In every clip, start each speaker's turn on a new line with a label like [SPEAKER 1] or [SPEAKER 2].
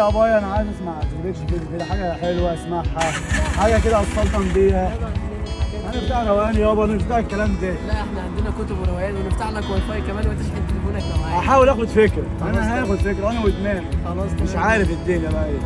[SPEAKER 1] يا بايا انا عايز اسمع تريكش كده كده حاجه حلوه اسمعها حاجه كده اسلطن بيها انا بتاع روقان يابا انا مش بتاع الكلام ده
[SPEAKER 2] لا احنا عندنا كتب وروايات ونفتح لك واي فاي كمان وتشحن تليفونك لو عايز
[SPEAKER 1] هحاول اخد فكره انا هاخد فكره انا ودماغي
[SPEAKER 2] خلاص
[SPEAKER 1] مش
[SPEAKER 2] تمام.
[SPEAKER 1] عارف الدنيا بقى ايه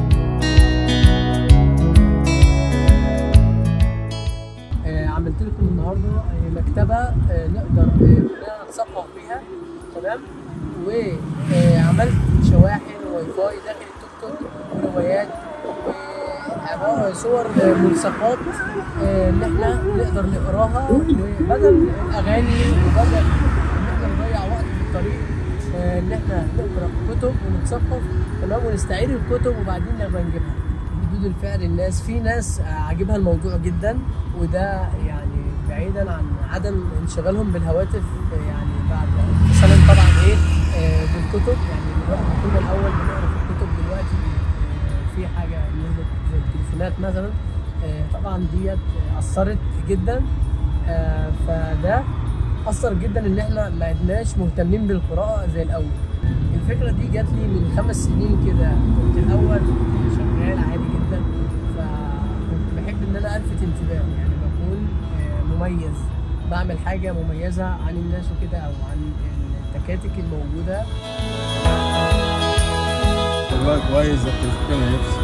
[SPEAKER 2] آه، عملت لكم النهارده آه، مكتبه آه، نقدر آه، كلنا نتثقف بيها تمام وعملت شواحن واي فاي داخل التوك توك وروايات وعبارة صور آه، ملصقات آه، ان احنا نقدر نقراها بدل الاغاني وبدل ان احنا نضيع وقت في الطريق آه، ان احنا نقرا كتب ونتثقف تمام ونستعير الكتب وبعدين نبقى نجيبها ردود الفعل الناس في ناس آه، عاجبها الموضوع جدا وده يعني بعيدا عن عدم انشغالهم بالهواتف آه، يعني بعد اتصالا طبعا ايه آه، بالكتب يعني دلوقتي كنا الاول بنقرا في الكتب دلوقتي آه، في حاجه نزلت زي التليفونات مثلا آه، طبعا ديت آه، اثرت جدا آه، فده اثر جدا ان احنا ما عدناش مهتمين بالقراءه زي الاول الفكره دي جات لي من خمس سنين كده كنت الاول شغال عادي جدا فكنت بحب ان انا الفت انتباه يعني بكون آه، مميز بعمل حاجه مميزه عن الناس وكده او عن التكاتك الموجوده
[SPEAKER 3] والله كويس ده بتفكرني نفسي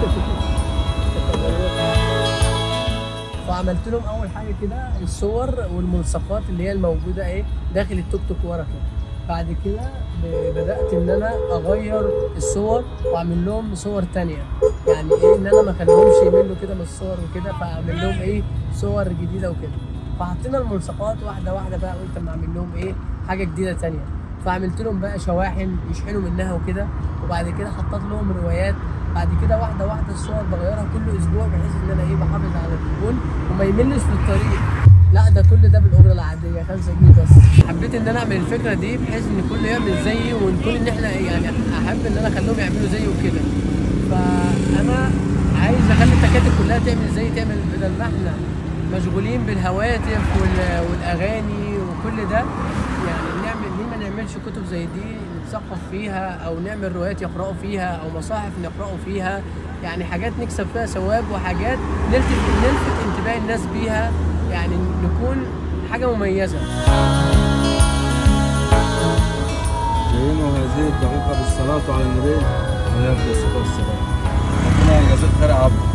[SPEAKER 2] فعملت لهم اول حاجه كده الصور والملصقات اللي هي الموجوده ايه داخل التوك توك ورا كده بعد كده ب- بدات ان انا اغير الصور واعمل لهم صور تانية يعني ايه ان انا ما اخليهمش يملوا كده من الصور وكده فاعمل لهم ايه صور جديده وكده فحطينا الملصقات واحده واحده بقى قلت اما اعمل لهم ايه حاجه جديده تانية فعملت لهم بقى شواحن يشحنوا منها وكده وبعد كده حطيت لهم روايات بعد كده واحده واحده الصور بغيرها كل اسبوع بحيث ان انا ايه بحافظ على الزبون وما يملش في الطريق لا ده كل ده بالاجره العاديه 5 جنيه بس حبيت ان انا اعمل الفكره دي بحيث ان كله يعمل زيي ونكون ان احنا يعني احب ان انا اخليهم يعملوا زيي وكده فانا عايز اخلي التكاتك كلها تعمل زي تعمل بدل ما احنا مشغولين بالهواتف وال- والاغاني وكل ده يعني نعمل ليه ما نعملش كتب زي دي نتثقف فيها او نعمل روايات يقراوا فيها او مصاحف نقراوا فيها يعني حاجات نكسب فيها ثواب وحاجات نلفت نلفت انتباه الناس بيها يعني نكون حاجه مميزه
[SPEAKER 3] زينوا هذه الدقيقة بالصلاة على النبي عليه الصلاة والسلام ربنا يجازيك خير يا عبد